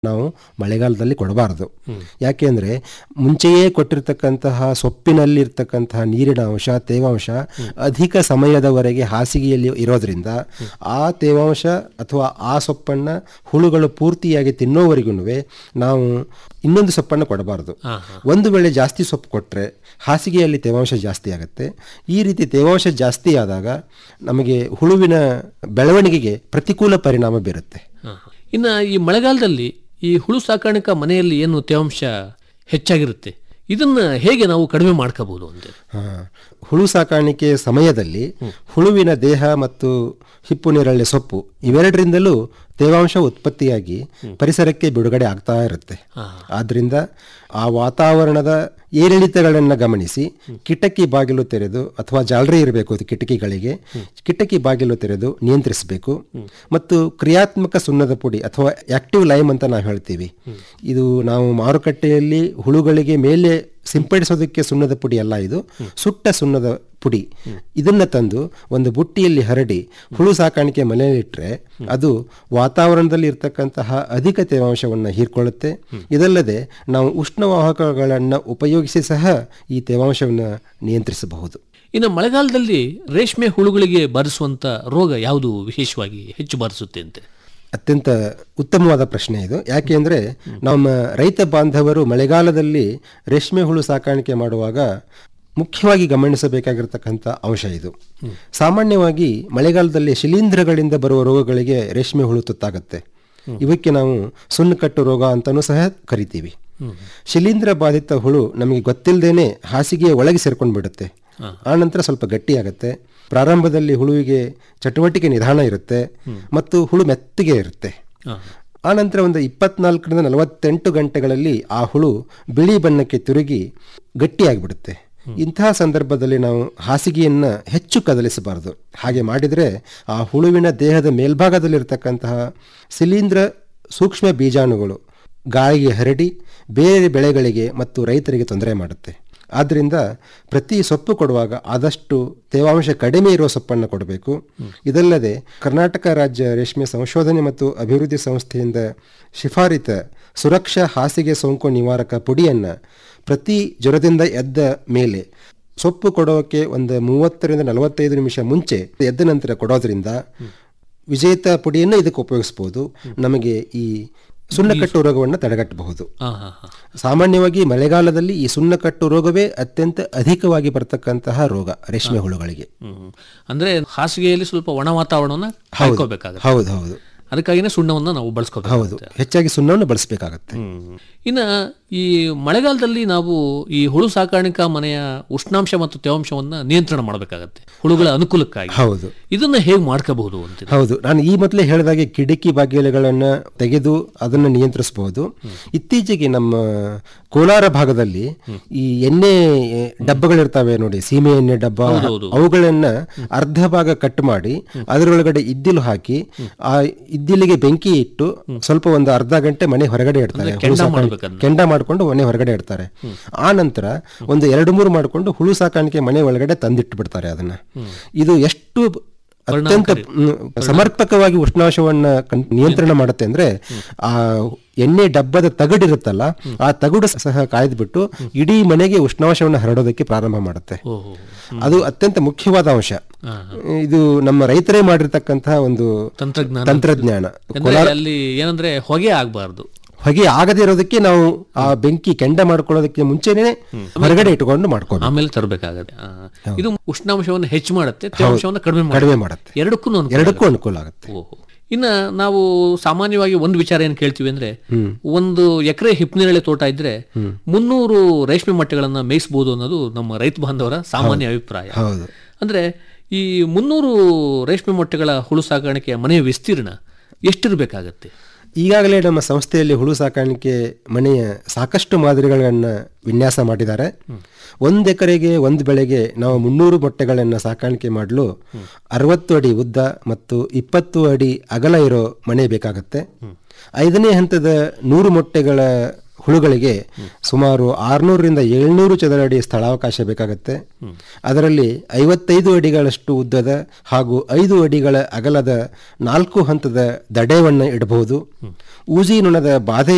ನಾವು ಮಳೆಗಾಲದಲ್ಲಿ ಕೊಡಬಾರದು ಯಾಕೆಂದ್ರೆ ಮುಂಚೆಯೇ ಕೊಟ್ಟಿರ್ತಕ್ಕಂತಹ ಸೊಪ್ಪಿನಲ್ಲಿರ್ತಕ್ಕಂತಹ ನೀರಿನ ಅಂಶ ತೇವಾಂಶ ಅಧಿಕ ಸಮಯದವರೆಗೆ ಹಾಸಿಗೆಯಲ್ಲಿ ಇರೋದ್ರಿಂದ ಆ ತೇವಾಂಶ ಅಥವಾ ಆ ಸೊಪ್ಪನ್ನ ಹುಳುಗಳು ಪೂರ್ತಿಯಾಗಿ ತಿನ್ನೋವರೆಗೂ ನಾವು ಇನ್ನೊಂದು ಸೊಪ್ಪನ್ನು ಕೊಡಬಾರದು ಒಂದು ವೇಳೆ ಜಾಸ್ತಿ ಸೊಪ್ಪು ಕೊಟ್ಟರೆ ಹಾಸಿಗೆಯಲ್ಲಿ ತೇವಾಂಶ ಜಾಸ್ತಿ ಆಗುತ್ತೆ ಈ ರೀತಿ ತೇವಾಂಶ ಜಾಸ್ತಿ ಆದಾಗ ನಮಗೆ ಹುಳುವಿನ ಬೆಳವಣಿಗೆಗೆ ಪ್ರತಿಕೂಲ ಪರಿಣಾಮ ಬೀರುತ್ತೆ ಹ. ಇನ್ನ ಈ ಮಳೆಗಾಲದಲ್ಲಿ ಈ ಹುಳು ಸಾಕಾಣಿಕಾ ಮನೆಯಲ್ಲಿ ಏನು ತೇವಾಂಶ ಹೆಚ್ಚಾಗಿರುತ್ತೆ ಇದನ್ನ ಹೇಗೆ ನಾವು ಕಡಿಮೆ ಮಾಡ್ಕೋಬಹುದು ಅಂತ ಹಾ. ಹುಳು ಸಾಕಾಣಿಕೆ ಸಮಯದಲ್ಲಿ ಹುಳುವಿನ ದೇಹ ಮತ್ತು ಹಿಪ್ಪು ನೇರಳೆ ಸೊಪ್ಪು ಇವೆರಡರಿಂದಲೂ ತೇವಾಂಶ ಉತ್ಪತ್ತಿಯಾಗಿ ಪರಿಸರಕ್ಕೆ ಬಿಡುಗಡೆ ಆಗ್ತಾ ಇರುತ್ತೆ ಆದ್ರಿಂದ ಆ ವಾತಾವರಣದ ಏರಿಳಿತಗಳನ್ನು ಗಮನಿಸಿ ಕಿಟಕಿ ಬಾಗಿಲು ತೆರೆದು ಅಥವಾ ಜಾಲರಿ ಇರಬೇಕು ಅದು ಕಿಟಕಿಗಳಿಗೆ ಕಿಟಕಿ ಬಾಗಿಲು ತೆರೆದು ನಿಯಂತ್ರಿಸಬೇಕು ಮತ್ತು ಕ್ರಿಯಾತ್ಮಕ ಸುಣ್ಣದ ಪುಡಿ ಅಥವಾ ಆಕ್ಟಿವ್ ಲೈಮ್ ಅಂತ ನಾವು ಹೇಳ್ತೀವಿ ಇದು ನಾವು ಮಾರುಕಟ್ಟೆಯಲ್ಲಿ ಹುಳುಗಳಿಗೆ ಮೇಲೆ ಸಿಂಪಡಿಸೋದಕ್ಕೆ ಸುಣ್ಣದ ಪುಡಿ ಅಲ್ಲ ಇದು ಸುಟ್ಟ ಸುಣ್ಣದ ಪುಡಿ ಇದನ್ನ ತಂದು ಒಂದು ಬುಟ್ಟಿಯಲ್ಲಿ ಹರಡಿ ಹುಳು ಸಾಕಾಣಿಕೆ ಮನೆಯಲ್ಲಿಟ್ಟರೆ ಅದು ವಾತಾವರಣದಲ್ಲಿ ಇರ್ತಕ್ಕಂತಹ ಅಧಿಕ ತೇವಾಂಶವನ್ನು ಹೀರ್ಕೊಳ್ಳುತ್ತೆ ಇದಲ್ಲದೆ ನಾವು ಉಷ್ಣವಾಹಕಗಳನ್ನು ಉಪಯೋಗಿಸಿ ಸಹ ಈ ತೇವಾಂಶವನ್ನು ನಿಯಂತ್ರಿಸಬಹುದು ಇನ್ನು ಮಳೆಗಾಲದಲ್ಲಿ ರೇಷ್ಮೆ ಹುಳುಗಳಿಗೆ ಬಾರಿಸುವಂತ ರೋಗ ಯಾವುದು ವಿಶೇಷವಾಗಿ ಹೆಚ್ಚು ಬಾರಿಸುತ್ತೆ ಅಂತೆ ಅತ್ಯಂತ ಉತ್ತಮವಾದ ಪ್ರಶ್ನೆ ಇದು ಯಾಕೆ ಅಂದರೆ ನಮ್ಮ ರೈತ ಬಾಂಧವರು ಮಳೆಗಾಲದಲ್ಲಿ ರೇಷ್ಮೆ ಹುಳು ಸಾಕಾಣಿಕೆ ಮಾಡುವಾಗ ಮುಖ್ಯವಾಗಿ ಗಮನಿಸಬೇಕಾಗಿರ್ತಕ್ಕಂಥ ಅಂಶ ಇದು ಸಾಮಾನ್ಯವಾಗಿ ಮಳೆಗಾಲದಲ್ಲಿ ಶಿಲೀಂಧ್ರಗಳಿಂದ ಬರುವ ರೋಗಗಳಿಗೆ ರೇಷ್ಮೆ ಹುಳು ತುತ್ತಾಗುತ್ತೆ ಇವಕ್ಕೆ ನಾವು ಸುಣ್ಣಕಟ್ಟು ರೋಗ ಅಂತಲೂ ಸಹ ಕರಿತೀವಿ ಶಿಲೀಂಧ್ರ ಬಾಧಿತ ಹುಳು ನಮಗೆ ಗೊತ್ತಿಲ್ಲದೇನೆ ಹಾಸಿಗೆಯ ಒಳಗೆ ಸೇರ್ಕೊಂಡು ಬಿಡುತ್ತೆ ಆನಂತರ ಸ್ವಲ್ಪ ಗಟ್ಟಿಯಾಗುತ್ತೆ ಪ್ರಾರಂಭದಲ್ಲಿ ಹುಳುವಿಗೆ ಚಟುವಟಿಕೆ ನಿಧಾನ ಇರುತ್ತೆ ಮತ್ತು ಹುಳು ಮೆತ್ತಗೆ ಇರುತ್ತೆ ಆನಂತರ ಒಂದು ಇಪ್ಪತ್ನಾಲ್ಕರಿಂದ ನಲವತ್ತೆಂಟು ಗಂಟೆಗಳಲ್ಲಿ ಆ ಹುಳು ಬಿಳಿ ಬಣ್ಣಕ್ಕೆ ತಿರುಗಿ ಗಟ್ಟಿಯಾಗಿಬಿಡುತ್ತೆ ಇಂತಹ ಸಂದರ್ಭದಲ್ಲಿ ನಾವು ಹಾಸಿಗೆಯನ್ನ ಹೆಚ್ಚು ಕದಲಿಸಬಾರದು ಹಾಗೆ ಮಾಡಿದರೆ ಆ ಹುಳುವಿನ ದೇಹದ ಮೇಲ್ಭಾಗದಲ್ಲಿರ್ತಕ್ಕಂತಹ ಶಿಲೀಂಧ್ರ ಸೂಕ್ಷ್ಮ ಬೀಜಾಣುಗಳು ಗಾಳಿಗೆ ಹರಡಿ ಬೇರೆ ಬೆಳೆಗಳಿಗೆ ಮತ್ತು ರೈತರಿಗೆ ತೊಂದರೆ ಮಾಡುತ್ತೆ ಆದ್ದರಿಂದ ಪ್ರತಿ ಸೊಪ್ಪು ಕೊಡುವಾಗ ಆದಷ್ಟು ತೇವಾಂಶ ಕಡಿಮೆ ಇರುವ ಸೊಪ್ಪನ್ನು ಕೊಡಬೇಕು ಇದಲ್ಲದೆ ಕರ್ನಾಟಕ ರಾಜ್ಯ ರೇಷ್ಮೆ ಸಂಶೋಧನೆ ಮತ್ತು ಅಭಿವೃದ್ಧಿ ಸಂಸ್ಥೆಯಿಂದ ಶಿಫಾರಿತ ಸುರಕ್ಷಾ ಹಾಸಿಗೆ ಸೋಂಕು ನಿವಾರಕ ಪುಡಿಯನ್ನು ಪ್ರತಿ ಜ್ವರದಿಂದ ಎದ್ದ ಮೇಲೆ ಸೊಪ್ಪು ಕೊಡೋಕೆ ಒಂದು ಮೂವತ್ತರಿಂದ ನಲವತ್ತೈದು ನಿಮಿಷ ಮುಂಚೆ ಎದ್ದ ನಂತರ ಕೊಡೋದ್ರಿಂದ ವಿಜೇತ ಪುಡಿಯನ್ನು ಇದಕ್ಕೆ ಉಪಯೋಗಿಸ್ಬೋದು ನಮಗೆ ಈ ಸುಣ್ಣಕಟ್ಟು ರೋಗವನ್ನು ತಡೆಗಟ್ಟಬಹುದು ಹಾ ಹಾ ಹಾ ಸಾಮಾನ್ಯವಾಗಿ ಮಳೆಗಾಲದಲ್ಲಿ ಈ ಸುಣ್ಣಕಟ್ಟು ರೋಗವೇ ಅತ್ಯಂತ ಅಧಿಕವಾಗಿ ಬರ್ತಕ್ಕಂತಹ ರೋಗ ರೇಷ್ಮೆ ಹುಳುಗಳಿಗೆ ಹ್ಮ್. ಅಂದ್ರೆ ಹಾಸಿಗೆಯಲ್ಲಿ ಸ್ವಲ್ಪ ಒಣ ವಾತಾವರಣವನ್ನ ಕಾಯ್ಕೋಬೇಕಾಗುತ್ತೆ ಹೌದು ಹೌದು ಅದಕ್ಕಾಗಿನೇ ಸುಣ್ಣವನ್ನ ನಾವು ಬಳಸ್ಕೋಬೇಕು ಹೌದು ಹೆಚ್ಚಾಗಿ ಸುಣ್ಣವನ್ನು ಬಳಸಬೇಕಾಗತ್ತೆ ಇನ್ನ ಈ ಮಳೆಗಾಲದಲ್ಲಿ ನಾವು ಈ ಹುಳು ಸಾಕಾಣಿಕಾ ಮನೆಯ ಉಷ್ಣಾಂಶ ಮತ್ತು ತೇವಾಂಶವನ್ನ ನಿಯಂತ್ರಣ ಮಾಡಬೇಕಾಗತ್ತೆ ಹುಳುಗಳ ಅನುಕೂಲಕ್ಕಾಗಿ ಹೌದು ಇದನ್ನ ಹೇಗೆ ಮಾಡ್ಕೋಬಹುದು ಅಂತ ಹೌದು ನಾನು ಈ ಮೊದಲೇ ಹೇಳಿದಾಗೆ ಕಿಟಕಿ ಬಾಗಿಲುಗಳನ್ನು ತೆಗೆದು ಅದನ್ನು ನಿಯಂತ್ರಿಸಬಹುದು ಇತ್ತೀಚೆಗೆ ನಮ್ಮ ಕೋಲಾರ ಭಾಗದಲ್ಲಿ ಈ ಎಣ್ಣೆ ಡಬ್ಬಗಳಿರ್ತಾವೆ ನೋಡಿ ಸೀಮೆ ಎಣ್ಣೆ ಡಬ್ಬ ಅವುಗಳನ್ನ ಅರ್ಧ ಭಾಗ ಕಟ್ ಮಾಡಿ ಅದರೊಳಗಡೆ ಇದ್ದಿಲು ಹಾಕಿ ಆ ಇದ್ದಿಲಿಗೆ ಬೆಂಕಿ ಇಟ್ಟು ಸ್ವಲ್ಪ ಒಂದು ಅರ್ಧ ಗಂಟೆ ಮನೆ ಹೊರಗಡೆ ಇಡ್ತಾರೆ ಹುಳು ಸಾಕಾಣಿಕೆ- ಕೆಂಡ ಮಾಡ್ಕೊಂಡು ಮನೆ ಹೊರಗಡೆ ಇಡ್ತಾರೆ ಆ ನಂತರ ಒಂದು ಎರಡು ಮೂರು ಮಾಡಿಕೊಂಡು ಹುಳು ಸಾಕಾಣಿಕೆ ಮನೆ ಒಳಗಡೆ ತಂದಿಟ್ಟು ಬಿಡ್ತಾರೆ ಅದನ್ನ ಇದು ಎಷ್ಟು ಅತ್ಯಂತ ಮ್, ಸಮರ್ಪಕವಾಗಿ ಉಷ್ಣಾಂಶವನ್ನ ಕನ್- ನಿಯಂತ್ರಣ ಮಾಡುತ್ತೆ ಅಂದ್ರೆ ಆ ಎಣ್ಣೆ ಡಬ್ಬದ ತಗಡಿರುತ್ತಲ್ಲ ಆ ತಗಡು ಸಹ ಕಾಯ್ದುಬಿಟ್ಟು ಇಡೀ ಮನೆಗೆ ಉಷ್ಣಾಂಶವನ್ನು ಹರಡೋದಕ್ಕೆ ಪ್ರಾರಂಭ ಮಾಡುತ್ತೆ ಓಹೋ ಅದು ಅತ್ಯಂತ ಮುಖ್ಯವಾದ ಅಂಶ ಹಾ, ಇದು ನಮ್ಮ ರೈತರೇ ಮಾಡಿರ್ತಕ್ಕಂತಹ ಒಂದು ತಂತ್ರಜ್ಞಾನ ತಂತ್ರಜ್ಞಾನ ಅಂದ್ರೆ ಅಲ್ಲಿ ಏನಂದ್ರೆ ಹೊಗೆ ಆಗ್ಬಾರ್ದು ಹೊಗೆ ಆಗದೇ ಇರೋದಕ್ಕೆ ನಾವು ಆ ಬೆಂಕಿ ಕೆಂಡ ಮಾಡ್ಕೊಳ್ಳೋದಕ್ಕೆ ಮುಂಚೆನೆ ಹೊರಗಡೆ ಇಟ್ಕೊಂಡು ಮಾಡ್ಕೋಬೇಕು ಆಮೇಲೆ ತರಬೇಕಾಗತ್ತೆ ಇದು ಉಷ್ಣಾಂಶವನ್ನು ಹೆಚ್ಚು ಮಾಡುತ್ತೆ ತೇವಾಂಶವನ್ನು ಕಡಿಮೆ ಮಾಡುತ್ತೆ ಕಡಿಮೆ ಮಾಡುತ್ತೆ ಎರಡಕ್ಕೂ ಅನುಕೂಲ ಎರಡಕ್ಕೂ ಅನುಕೂಲ ಆಗುತ್ತೆ ಓಹೋ ಇನ್ನ ನಾವು ಸಾಮಾನ್ಯವಾಗಿ ಒಂದು ವಿಚಾರ ಏನ್ ಕೇಳ್ತೀವಿ ಅಂದ್ರೆ ಒಂದು ಎಕರೆ ಹಿಪ್ನೇರಳೆ ತೋಟ ಇದ್ರೆ ಮುನ್ನೂರು ರೇಷ್ಮೆ ಮೊಟ್ಟೆಗಳನ್ನ ಮೇಯಿಸಬಹುದು ಅನ್ನೋದು ನಮ್ಮ ರೈತ ಬಾಂಧವರ ಸಾಮಾನ್ಯ ಅಭಿಪ್ರಾಯ ಹೌದು ಅಂದ್ರೆ ಈ ಮುನ್ನೂರು ರೇಷ್ಮೆ ಮೊಟ್ಟೆಗಳ ಹುಳು ಸಾಕಾಣಿಕೆಯ ಮನೆಯ ವಿಸ್ತೀರ್ಣ ಎಷ್ಟಿರ್ಬೇಕಾಗತ್ತೆ ಈಗಾಗಲೇ ನಮ್ಮ ಸಂಸ್ಥೆಯಲ್ಲಿ ಹುಳು ಸಾಕಾಣಿಕೆ ಮನೆಯ ಸಾಕಷ್ಟು ಮಾದರಿಗಳನ್ನು ವಿನ್ಯಾಸ ಮಾಡಿದ್ದಾರೆ ಒಂದು ಎಕರೆಗೆ ಒಂದು ಬೆಳೆಗೆ ನಾವು ಮುನ್ನೂರು ಮೊಟ್ಟೆಗಳನ್ನು ಸಾಕಾಣಿಕೆ ಮಾಡಲು ಅರವತ್ತು ಅಡಿ ಉದ್ದ ಮತ್ತು ಇಪ್ಪತ್ತು ಅಡಿ ಅಗಲ ಇರೋ ಮನೆ ಬೇಕಾಗುತ್ತೆ ಐದನೇ ಹಂತದ ನೂರು ಮೊಟ್ಟೆಗಳ ಹುಳುಗಳಿಗೆ ಸುಮಾರು ಆರುನೂರರಿಂದ ಏಳ್ನೂರು ಚದರ ಅಡಿ ಸ್ಥಳಾವಕಾಶ ಬೇಕಾಗುತ್ತೆ ಅದರಲ್ಲಿ ಐವತ್ತೈದು ಅಡಿಗಳಷ್ಟು ಉದ್ದದ ಹಾಗೂ ಐದು ಅಡಿಗಳ ಅಗಲದ ನಾಲ್ಕು ಹಂತದ ದಡೆವನ್ನು ಇಡಬಹುದು ಊಜಿ ನೊಣದ ಬಾಧೆ